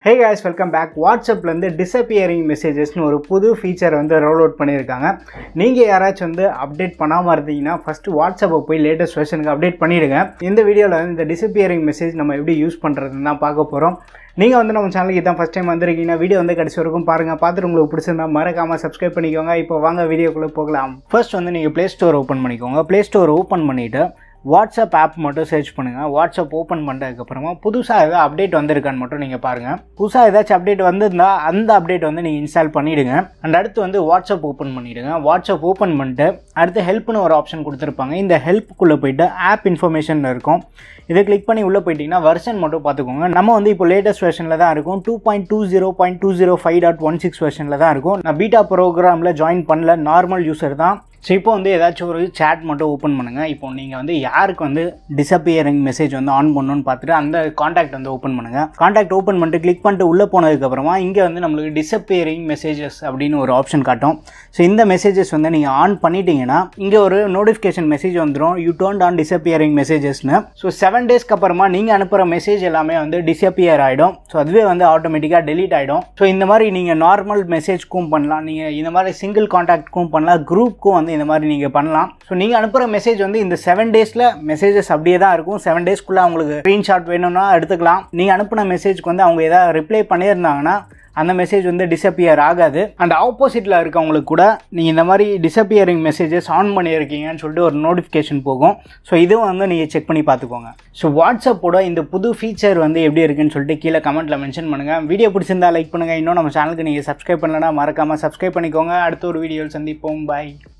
ஹே guys welcome back வாட்ஸ்அப்லேருந்து disappearing மெசேஜஸ்னு ஒரு புது ஃபீச்சர் வந்து ரோல் அவுட் பண்ணியிருக்காங்க நீங்கள் யாராச்சும் வந்து அப்டேட் பண்ணாமல் இருந்தீங்கன்னா ஃபஸ்ட்டு வாட்ஸ்அப்பை போய் லேட்டஸ்ட் வெர்ஷனுக்கு அப்டேட் பண்ணிவிடுங்க இந்த வீடியோவில் வந்து இந்த டிசப்பியரிங் மெசேஜ் நம்ம எப்படி யூஸ் பண்ணுறதுன்னு தான் பார்க்க போகிறோம் நீங்கள் வந்து நம்ம சேனலுக்கு இதான் ஃபஸ்ட் டைம் வந்திருக்கீங்கன்னா வீடியோ வந்து கடைசி வரைக்கும் பாருங்கள் பார்த்துட்டு உங்களுக்கு பிடிச்சிருந்தா மறக்காமல் சப்ஸ்கிரைப் பண்ணிக்கோங்க இப்போ வாங்க வீடியோக்குள்ளே போகலாம் ஃபர்ஸ்ட் வந்து நீங்கள் ப்ளே ஸ்டோர் ஓப்பன் பண்ணிக்கோங்க ப்ளே ஸ்டோர் ஓப்பன் பண்ணிவிட்டு வாட்ஸ்அப் ஆப் மட்டும் சர்ச் பண்ணுங்கள் வாட்ஸ்அப் ஓப்பன் பண்ணதுக்கப்புறமா புதுசாக ஏதாவது அப்டேட் வந்திருக்கான்னு மட்டும் நீங்கள் பாருங்கள் புதுசாக ஏதாச்சும் அப்டேட் வந்திருந்தா அந்த அப்டேட் வந்து நீங்கள் இன்ஸ்டால் பண்ணிவிடுங்க அண்ட் அடுத்து வந்து வாட்ஸ்அப் ஓப்பன் பண்ணிவிடுங்க வாட்ஸ்அப் ஓப்பன் பண்ணிட்டு அடுத்து ஹெல்ப்னு ஒரு ஆப்ஷன் கொடுத்துருப்பாங்க இந்த ஹெல்ப்புக்குள்ளே போயிட்டு ஆப் இன்ஃபர்மேஷன் இருக்கும் இதை கிளிக் பண்ணி உள்ளே போயிட்டீங்கன்னா வெர்ஷன் மட்டும் பார்த்துக்கோங்க நம்ம வந்து இப்போ லேட்டஸ்ட் வெர்ஷனில் தான் இருக்கும் two point two zero point two zero five dot one six வெர்ஷனில் தான் இருக்கும் நான் பீட்டா ப்ரோக்ராமில் ஜாயின் பண்ணல நார்மல் யூசர் தான் ஸோ இப்போ வந்து ஏதாச்சும் ஒரு சேட் மட்டும் ஓப்பன் பண்ணுங்கள் இப்போ நீங்கள் வந்து யாருக்கு வந்து டிசப்பியரிங் மெசேஜ் வந்து ஆன் பண்ணணும்னு பார்த்துட்டு அந்த காண்டாக்ட் வந்து ஓப்பன் பண்ணுங்கள் காண்டாக்ட் ஓப்பன் பண்ணிட்டு கிளிக் பண்ணிட்டு உள்ளே போனதுக்கப்புறமா இங்கே வந்து நம்மளுக்கு டிசப்பியரிங் மெசேஜஸ் அப்படின்னு ஒரு ஆப்ஷன் காட்டும் ஸோ இந்த மெசேஜஸ் வந்து நீங்கள் ஆன் பண்ணிட்டீங்கன்னா இங்கே ஒரு நோட்டிஃபிகேஷன் மெசேஜ் வந்துடும் யூ டோன்ட் ஆன் டிசப்பியரிங் மெசேஜஸ்னு ஸோ செவன் டேஸ்க்கு அப்புறமா நீங்கள் அனுப்புகிற மெசேஜ் எல்லாமே வந்து டிசப்பியர் ஆகிடும் ஸோ அதுவே வந்து ஆட்டோமேட்டிக்காக டெலீட் ஆகிடும் ஸோ இந்த மாதிரி நீங்கள் நார்மல் மெசேஜ்க்கும் பண்ணலாம் நீங்கள் இந்த மாதிரி சிங்கிள் காண்டாக்ட்க்கும் பண்ணலாம் குரூப்க்கும் வந்து இந்த மாதிரி நீங்கள் பண்ணலாம் ஸோ நீங்கள் அனுப்புகிற மெசேஜ் வந்து இந்த செவன் டேஸில் மெசேஜஸ் அப்படியே தான் இருக்கும் செவன் டேஸ்க்குள்ளே அவங்களுக்கு ஸ்க்ரீன்ஷாட் வேணும்னா எடுத்துக்கலாம் நீங்கள் அனுப்பின மெசேஜ்க்கு வந்து அவங்க ஏதாவது ரிப்ளை பண்ணியிருந்தாங்கன்னா அந்த மெசேஜ் வந்து டிசப்பியர் ஆகாது அண்ட் ஆப்போசிட்டில் இருக்கவங்களுக்கு கூட நீங்கள் இந்த மாதிரி டிசப்பியரிங் மெசேஜஸ் ஆன் பண்ணியிருக்கீங்கன்னு சொல்லிட்டு ஒரு நோட்டிஃபிகேஷன் போகும் ஸோ இதுவும் வந்து நீங்கள் செக் பண்ணி பார்த்துக்கோங்க ஸோ வாட்ஸ்அப்போட இந்த புது ஃபீச்சர் வந்து எப்படி இருக்குன்னு சொல்லிட்டு கீழே கமெண்ட்டில் மென்ஷன் பண்ணுங்கள் வீடியோ பிடிச்சிருந்தா லைக் பண்ணுங்கள் இன்னும் நம்ம சேனலுக்கு நீங்கள் சப்ஸ்கிரைப் பண்ணலன்னா மறக்காமல் சப்ஸ்கிரைப் பண்ணிக்கோங்க அடுத்த ஒரு வீடியோவில் சந்திப்போம் பாய்